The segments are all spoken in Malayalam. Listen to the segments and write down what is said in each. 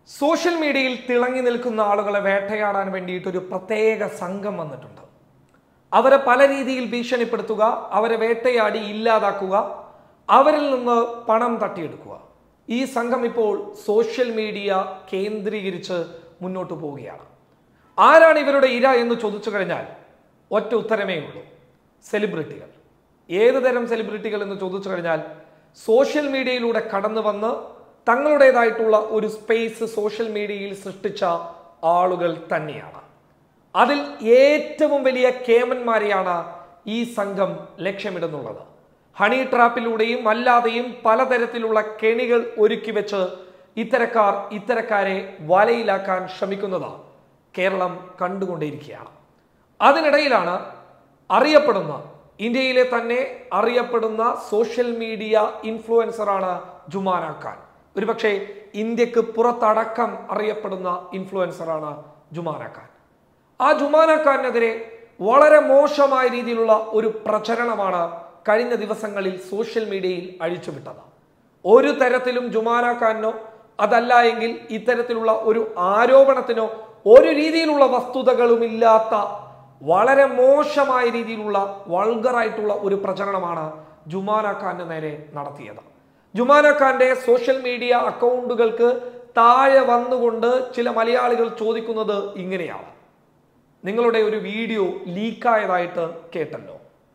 സോഷ്യൽ മീഡിയയിൽ തിളങ്ങി നിൽക്കുന്ന ആളുകളെ വേട്ടയാടാൻ വേണ്ടിയിട്ട് ഒരു പ്രത്യേക സംഘം വന്നിട്ടുണ്ട് അവരെ പല രീതിയിൽ ഭീഷണിപ്പെടുത്തുക അവരെ വേട്ടയാടി ഇല്ലാതാക്കുക അവരിൽ നിന്ന് പണം തട്ടിയെടുക്കുക ഈ സംഘം ഇപ്പോൾ സോഷ്യൽ മീഡിയ കേന്ദ്രീകരിച്ച് മുന്നോട്ട് പോവുകയാണ് ആരാണ് ഇവരുടെ ഇര എന്ന് ചോദിച്ചു കഴിഞ്ഞാൽ ഒറ്റ ഉത്തരമേ ഉള്ളൂ സെലിബ്രിറ്റികൾ ഏത് തരം സെലിബ്രിറ്റികൾ എന്ന് ചോദിച്ചു കഴിഞ്ഞാൽ സോഷ്യൽ മീഡിയയിലൂടെ കടന്നു വന്ന് തങ്ങളുടേതായിട്ടുള്ള ഒരു സ്പേസ് സോഷ്യൽ മീഡിയയിൽ സൃഷ്ടിച്ച ആളുകൾ തന്നെയാണ് അതിൽ ഏറ്റവും വലിയ കേമന്മാരെയാണ് ഈ സംഘം ലക്ഷ്യമിടുന്നുള്ളത് ഹണി ട്രാപ്പിലൂടെയും അല്ലാതെയും പലതരത്തിലുള്ള കെണികൾ ഒരുക്കി വെച്ച് ഇത്തരക്കാർ ഇത്തരക്കാരെ വലയിലാക്കാൻ ശ്രമിക്കുന്നത് കേരളം കണ്ടുകൊണ്ടേയിരിക്കുകയാണ് അതിനിടയിലാണ് അറിയപ്പെടുന്ന ഇന്ത്യയിലെ തന്നെ അറിയപ്പെടുന്ന സോഷ്യൽ മീഡിയ ഇൻഫ്ലുവൻസറാണ് ജുമാന ഖാൻ ഒരുപക്ഷെ ഇന്ത്യക്ക് പുറത്തടക്കം അറിയപ്പെടുന്ന ഇൻഫ്ലുവൻസറാണ് ജുമാന ഖാൻ ആ ജുമാന ഖാനെതിരെ വളരെ മോശമായ രീതിയിലുള്ള ഒരു പ്രചരണമാണ് കഴിഞ്ഞ ദിവസങ്ങളിൽ സോഷ്യൽ മീഡിയയിൽ അഴിച്ചുവിട്ടത് ഒരു തരത്തിലും ജുമാന ഖാനോ അതല്ല എങ്കിൽ ഇത്തരത്തിലുള്ള ഒരു ആരോപണത്തിനോ ഒരു രീതിയിലുള്ള വസ്തുതകളുമില്ലാത്ത വളരെ മോശമായ രീതിയിലുള്ള വൾഗറായിട്ടുള്ള ഒരു പ്രചരണമാണ് ജുമാന ഖാന്റെ നേരെ നടത്തിയത് ജുമാന ഖാന്റെ സോഷ്യൽ മീഡിയ അക്കൗണ്ടുകൾക്ക് താഴെ വന്നുകൊണ്ട് ചില മലയാളികൾ ചോദിക്കുന്നത് ഇങ്ങനെയാണ് നിങ്ങളുടെ ഒരു വീഡിയോ ലീക്കായതായിട്ട് കേട്ടല്ലോ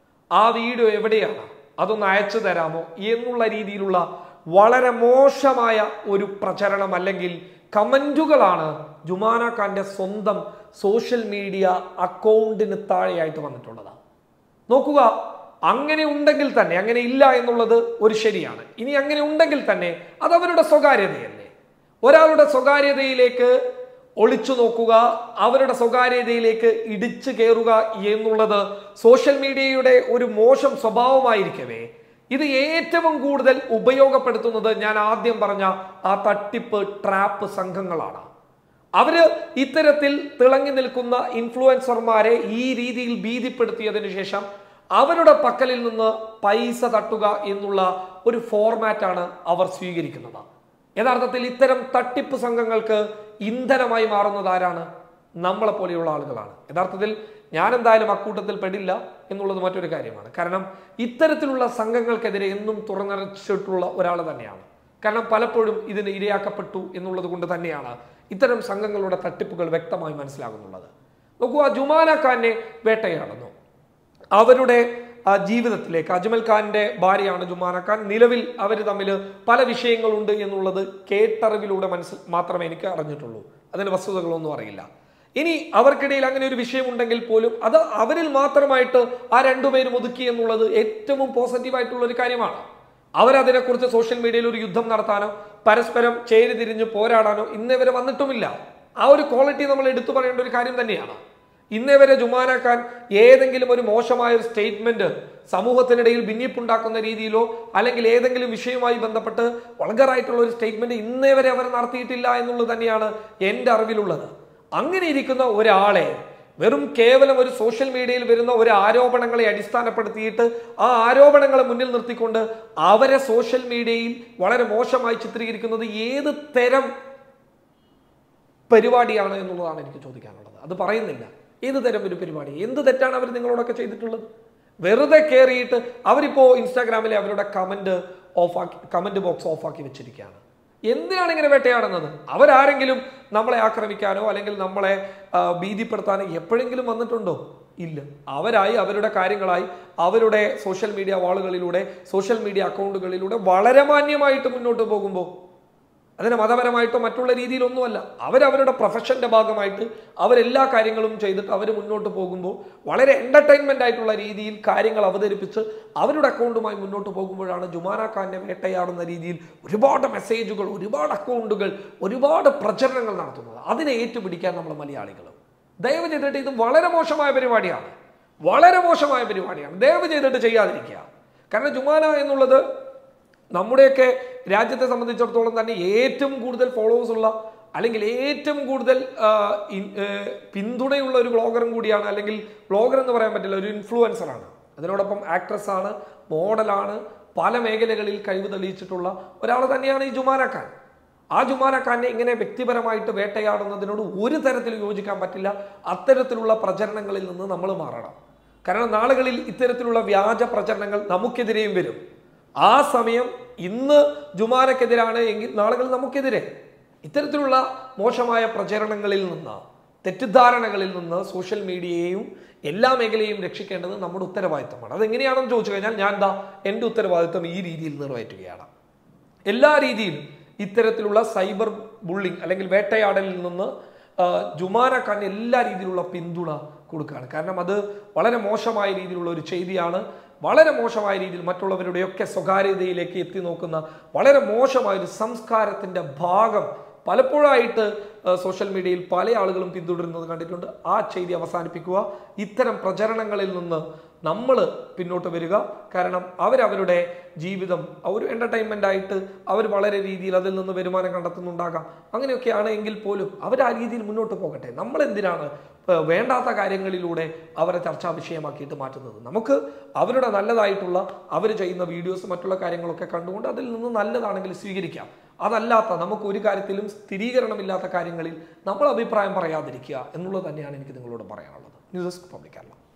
ആ വീഡിയോ എവിടെയാണ് അതൊന്ന് അയച്ചു തരാമോ എന്നുള്ള രീതിയിലുള്ള വളരെ മോശമായ ഒരു പ്രചരണം അല്ലെങ്കിൽ കമന്റുകളാണ് ജുമാന ഖാന്റെ സ്വന്തം സോഷ്യൽ മീഡിയ അക്കൗണ്ടിന് താഴെയായിട്ട് വന്നിട്ടുള്ളത് നോക്കുക അങ്ങനെ ഉണ്ടെങ്കിൽ തന്നെ അങ്ങനെ ഇല്ല എന്നുള്ളത് ഒരു ശരിയാണ് ഇനി അങ്ങനെ ഉണ്ടെങ്കിൽ തന്നെ അത് അവരുടെ സ്വകാര്യതയല്ലേ ഒരാളുടെ സ്വകാര്യതയിലേക്ക് ഒളിച്ചു നോക്കുക അവരുടെ സ്വകാര്യതയിലേക്ക് ഇടിച്ചു കയറുക എന്നുള്ളത് സോഷ്യൽ മീഡിയയുടെ ഒരു മോശം സ്വഭാവമായിരിക്കവേ ഇത് ഏറ്റവും കൂടുതൽ ഉപയോഗപ്പെടുത്തുന്നത് ഞാൻ ആദ്യം പറഞ്ഞ ആ തട്ടിപ്പ് ട്രാപ്പ് സംഘങ്ങളാണ് അവര് ഇത്തരത്തിൽ തിളങ്ങി നിൽക്കുന്ന ഇൻഫ്ലുവൻസർമാരെ ഈ രീതിയിൽ ഭീതിപ്പെടുത്തിയതിനു ശേഷം അവരുടെ പക്കലിൽ നിന്ന് പൈസ തട്ടുക എന്നുള്ള ഒരു ഫോർമാറ്റാണ് അവർ സ്വീകരിക്കുന്നത് യഥാർത്ഥത്തിൽ ഇത്തരം തട്ടിപ്പ് സംഘങ്ങൾക്ക് ഇന്ധനമായി മാറുന്നത് ആരാണ് നമ്മളെ പോലെയുള്ള ആളുകളാണ് യഥാർത്ഥത്തിൽ ഞാൻ എന്തായാലും അക്കൂട്ടത്തിൽ പെടില്ല എന്നുള്ളത് മറ്റൊരു കാര്യമാണ് കാരണം ഇത്തരത്തിലുള്ള സംഘങ്ങൾക്കെതിരെ എന്നും തുറന്നടച്ചിട്ടുള്ള ഒരാൾ തന്നെയാണ് കാരണം പലപ്പോഴും ഇതിന് ഇരയാക്കപ്പെട്ടു എന്നുള്ളത് കൊണ്ട് തന്നെയാണ് ഇത്തരം സംഘങ്ങളുടെ തട്ടിപ്പുകൾ വ്യക്തമായി മനസ്സിലാകുന്നുള്ളത് നോക്കൂ ആ ജുമാന ഖാനെ വേട്ടയാടുന്നു അവരുടെ ആ, ജീവിതത്തിലേക്ക് അജ്മൽ ഖാന്റെ ഭാര്യയാണ് ജുമാന ഖാൻ നിലവിൽ അവർ തമ്മിൽ പല വിഷയങ്ങളുണ്ട് എന്നുള്ളത് കേട്ടറിവിലൂടെ മനസ്സിൽ മാത്രമേ എനിക്ക് അറിഞ്ഞിട്ടുള്ളൂ അതിന് വസ്തുതകളൊന്നും അറിയില്ല ഇനി അവർക്കിടയിൽ അങ്ങനെ ഒരു വിഷയമുണ്ടെങ്കിൽ പോലും അത് അവരിൽ മാത്രമായിട്ട് ആ രണ്ടുപേരും ഒതുക്കി എന്നുള്ളത് ഏറ്റവും പോസിറ്റീവായിട്ടുള്ള ഒരു കാര്യമാണ് അവരതിനെക്കുറിച്ച് സോഷ്യൽ മീഡിയയിൽ ഒരു യുദ്ധം നടത്താനോ പരസ്പരം ചേരി തിരിഞ്ഞ് പോരാടാനോ ഇന്നേ വരെ വന്നിട്ടുമില്ല ആ ഒരു ക്വാളിറ്റി നമ്മൾ എടുത്തു പറയേണ്ട ഒരു കാര്യം തന്നെയാണ് ഇന്നേ വരെ ജുമാനാക്കാൻ ഏതെങ്കിലും ഒരു മോശമായ ഒരു സ്റ്റേറ്റ്മെന്റ് സമൂഹത്തിനിടയിൽ ഭിന്നിപ്പുണ്ടാക്കുന്ന രീതിയിലോ അല്ലെങ്കിൽ ഏതെങ്കിലും വിഷയവുമായി ബന്ധപ്പെട്ട് വളകറായിട്ടുള്ള ഒരു സ്റ്റേറ്റ്മെന്റ് ഇന്നേ വരെ അവർ നടത്തിയിട്ടില്ല എന്നുള്ളത് തന്നെയാണ് എൻ്റെ അറിവിലുള്ളത് അങ്ങനെ ഇരിക്കുന്ന ഒരാളെ വെറും കേവലം ഒരു സോഷ്യൽ മീഡിയയിൽ വരുന്ന ഒരു ആരോപണങ്ങളെ അടിസ്ഥാനപ്പെടുത്തിയിട്ട് ആ ആരോപണങ്ങളെ മുന്നിൽ നിർത്തിക്കൊണ്ട് അവരെ സോഷ്യൽ മീഡിയയിൽ വളരെ മോശമായി ചിത്രീകരിക്കുന്നത് ഏത് തരം പരിപാടിയാണ് എന്നുള്ളതാണ് എനിക്ക് ചോദിക്കാനുള്ളത് അത് പറയുന്നില്ല ഏത് തരം ഒരു പരിപാടി എന്ത് തെറ്റാണ് അവർ നിങ്ങളോടൊക്കെ ചെയ്തിട്ടുള്ളത് വെറുതെ കയറിയിട്ട് അവരിപ്പോ ഇൻസ്റ്റാഗ്രാമിലെ അവരുടെ കമന്റ് ഓഫാക്കി കമന്റ് ബോക്സ് ഓഫാക്കി വെച്ചിരിക്കുകയാണ് എന്തിനാണ് ഇങ്ങനെ വേട്ടയാടുന്നത് അവരാരെങ്കിലും നമ്മളെ ആക്രമിക്കാനോ അല്ലെങ്കിൽ നമ്മളെ ആ, ഭീതിപ്പെടുത്താനോ എപ്പോഴെങ്കിലും വന്നിട്ടുണ്ടോ ഇല്ല അവരായി അവരുടെ കാര്യങ്ങളായി അവരുടെ സോഷ്യൽ മീഡിയ വാളുകളിലൂടെ സോഷ്യൽ മീഡിയ അക്കൗണ്ടുകളിലൂടെ വളരെ മാന്യമായിട്ട് മുന്നോട്ട് പോകുമ്പോൾ അതിന് മതപരമായിട്ടോ മറ്റുള്ള രീതിയിലൊന്നുമല്ല അവരവരുടെ പ്രൊഫഷന്റെ ഭാഗമായിട്ട് അവരെല്ലാ കാര്യങ്ങളും ചെയ്തിട്ട് അവർ മുന്നോട്ട് പോകുമ്പോൾ വളരെ എന്റർടൈൻമെന്റ് ആയിട്ടുള്ള രീതിയിൽ കാര്യങ്ങൾ അവതരിപ്പിച്ച് അവരുടെ അക്കൗണ്ടുമായി മുന്നോട്ട് പോകുമ്പോഴാണ് ജുമാന ഖാനെ വേട്ടയാടുന്ന രീതിയിൽ ഒരുപാട് മെസ്സേജുകൾ ഒരുപാട് അക്കൗണ്ടുകൾ ഒരുപാട് പ്രചരണങ്ങൾ നടത്തുന്നത് അതിനെ ഏറ്റുപിടിക്കാൻ നമ്മൾ മലയാളികൾ ദയവ് ചെയ്തിട്ട് ഇത് വളരെ മോശമായ പരിപാടിയാണ് വളരെ മോശമായ പരിപാടിയാണ് ദയവ് ചെയ്തിട്ട് ചെയ്യാതിരിക്കുക കാരണം ജുമാന എന്നുള്ളത് നമ്മുടെയൊക്കെ രാജ്യത്തെ സംബന്ധിച്ചിടത്തോളം തന്നെ ഏറ്റവും കൂടുതൽ ഫോളോവേഴ്സ് ഉള്ള അല്ലെങ്കിൽ ഏറ്റവും കൂടുതൽ ആ, ഇൻ- ഏ, പിന്തുണയുള്ള ഒരു ബ്ലോഗറും കൂടിയാണ് അല്ലെങ്കിൽ ബ്ലോഗർ എന്ന് പറയാൻ പറ്റില്ല ഒരു ഇൻഫ്ലുവൻസർ ആണ് അതിനോടൊപ്പം ആക്ട്രസ് ആണ് മോഡലാണ് പല മേഖലകളിൽ കഴിവ് തെളിയിച്ചിട്ടുള്ള ഒരാൾ തന്നെയാണ് ഈ ജുമാന ഖാൻ ആ ജുമാന ഖാനെ ഇങ്ങനെ വ്യക്തിപരമായിട്ട് വേട്ടയാടുന്നതിനോട് ഒരു തരത്തിലും യോജിക്കാൻ പറ്റില്ല അത്തരത്തിലുള്ള പ്രചരണങ്ങളിൽ നിന്ന് നമ്മൾ മാറണം കാരണം നാളുകളിൽ ഇത്തരത്തിലുള്ള വ്യാജ പ്രചരണങ്ങൾ നമുക്കെതിരെയും വരും ആ സമയം ഇന്ന് ജുമാനക്കെതിരാണ് എങ്കിൽ നാളുകൾ നമുക്കെതിരെ ഇത്തരത്തിലുള്ള മോശമായ പ്രചരണങ്ങളിൽ നിന്ന് തെറ്റിദ്ധാരണകളിൽ നിന്ന് സോഷ്യൽ മീഡിയയെയും എല്ലാ മേഖലയെയും രക്ഷിക്കേണ്ടത് നമ്മുടെ ഉത്തരവാദിത്തമാണ് അതെങ്ങനെയാണെന്ന് ചോദിച്ചു കഴിഞ്ഞാൽ ഞാൻ എന്താ എൻ്റെ ഉത്തരവാദിത്തം ഈ രീതിയിൽ നിറവേറ്റുകയാണ് എല്ലാ രീതിയിലും ഇത്തരത്തിലുള്ള സൈബർ ബുള്ളിങ് അല്ലെങ്കിൽ വേട്ടയാടലിൽ നിന്ന് ആ, ജുമാന ഖാൻ എല്ലാ രീതിയിലുള്ള പിന്തുണ കൊടുക്കുകയാണ് കാരണം അത് വളരെ മോശമായ രീതിയിലുള്ള ഒരു ചെയ്തിയാണ് വളരെ മോശമായ രീതിയിൽ മറ്റുള്ളവരുടെയൊക്കെ സ്വകാര്യതയിലേക്ക് എത്തി നോക്കുന്ന വളരെ മോശമായ ഒരു സംസ്കാരത്തിന്റെ ഭാഗം പലപ്പോഴായിട്ട് ആ, സോഷ്യൽ മീഡിയയിൽ പല ആളുകളും പിന്തുടരുന്നത് കണ്ടിട്ടുണ്ട് ആ ചെയ്തി അവസാനിപ്പിക്കുക ഇത്തരം പ്രചരണങ്ങളിൽ നിന്ന് നമ്മൾ പിന്നോട്ട് വരിക കാരണം അവരവരുടെ ജീവിതം ഒരു എൻ്റർടൈൻമെൻ്റ് ആയിട്ട് അവർ വളരെ രീതിയിൽ അതിൽ നിന്ന് വരുമാനം കണ്ടെത്തുന്നുണ്ടാകാം അങ്ങനെയൊക്കെയാണ് എങ്കിൽ പോലും അവർ ആ രീതിയിൽ മുന്നോട്ട് പോകട്ടെ നമ്മൾ എന്തിനാണ് ഏർ വേണ്ടാത്ത കാര്യങ്ങളിലൂടെ അവരെ ചർച്ചാ വിഷയമാക്കിയിട്ട് മാറ്റുന്നത് നമുക്ക് അവരുടെ നല്ലതായിട്ടുള്ള അവർ ചെയ്യുന്ന വീഡിയോസ് മറ്റുള്ള കാര്യങ്ങളൊക്കെ കണ്ടുകൊണ്ട് അതിൽ നിന്ന് നല്ലതാണെങ്കിൽ സ്വീകരിക്കാം അതല്ലാത്ത നമുക്ക് ഒരു കാര്യത്തിലും സ്ഥിരീകരണമില്ലാത്ത കാര്യങ്ങളിൽ നമ്മൾ അഭിപ്രായം പറയാതിരിക്കുക എന്നുള്ളത് തന്നെയാണ് എനിക്ക് നിങ്ങളോട് പറയാനുള്ളത് ന്യൂസ് ഡെസ്ക് പബ്ലിക് കേരള